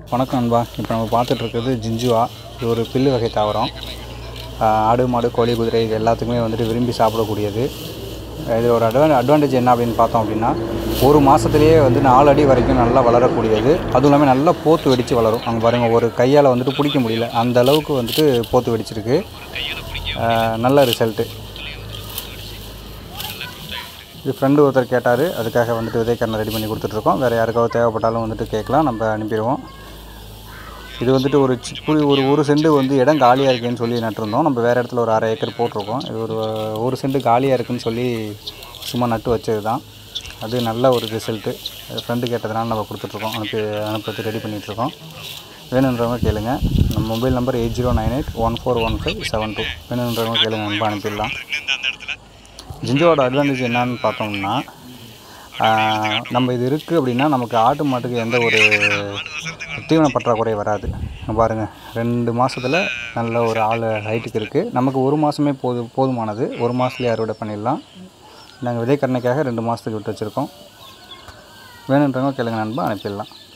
வணக்கம் நண்பா இப்போ நம்ம பார்த்துட்டு இருக்கிறது ஜிஞ்சுவா இது ஒரு பில்லு வகை தாவரம் ஆஹ் ஆடு மாடு கோழி குதிரை இது எல்லாத்துக்குமே வந்துட்டு விரும்பி சாப்பிடக்கூடியது இது ஒரு அட்வான் அட்வான்டேஜ் என்ன அப்படின்னு பார்த்தோம் அப்படின்னா ஒரு மாதத்துலேயே வந்து நாலு அடி வரைக்கும் நல்லா வளரக்கூடியது அதுவும் இல்லாமல் நல்லா போத்து வெடித்து வளரும் அங்கே பாருங்கள் ஒரு கையால் வந்துட்டு பிடிக்க முடியல அந்த அளவுக்கு வந்துட்டு போத்து வெடிச்சிருக்கு ஆஹ் நல்ல ரிசல்ட்டு இது ஃப்ரெண்டு ஒருத்தர் கேட்டார் அதுக்காக வந்துட்டு விதைக்கரணை ரெடி பண்ணி கொடுத்துட்ருக்கோம் வேறு யாருக்காவது தேவைப்பட்டாலும் வந்துட்டு கேட்கலாம் நம்ம அனுப்பிடுவோம் இது வந்துட்டு ஒரு சி- புளி ஒரு ஒரு செண்டு வந்து இடம் காலியாக இருக்குன்னு சொல்லி நட்டிருந்தோம் நம்ம வேறு இடத்துல ஒரு அரை ஏக்கர் போட்டிருக்கோம் இது ஒரு ஒரு செண்டு காலியாக இருக்குன்னு சொல்லி சும்மா நட்டு வச்சது தான் அது நல்ல ஒரு ரிசல்ட்டு ஃப்ரெண்டு கேட்டதுனால நம்ம கொடுத்துட்ருக்கோம் அனுப்பி அனுப்புறது ரெடி பண்ணிகிட்ருக்கோம் வேணுன்றவங்க கேளுங்க நம்ம mobile number eight zero nine eight one four one five seven two வேணுன்றவங்க கேளுங்க நம்ம அனுப்பிடலாம் ஜிஞ்சோட அட்வான்டேஜ் என்னன்னு பார்த்தோம்னா ஆஹ், நம்ம இது இருக்குது அப்படின்னா நமக்கு ஆட்டு மாட்டுக்கு எந்த ஒரு தீவன பற்றாக்குறை வராது இங்க பாருங்க ரெண்டு மாசத்துல நல்ல ஒரு ஆள் ஹைட்டுக்கு இருக்குது நமக்கு ஒரு மாதமே போது போதுமானது ஒரு மாதத்துலேயே அறுவடை பண்ணிடலாம் நாங்கள் விதைக்கரணைக்காக ரெண்டு மாதத்துக்கு விட்டு வச்சுருக்கோம் வேணுன்றவங்க கேளுங்க நண்பா அனுப்பிடலாம்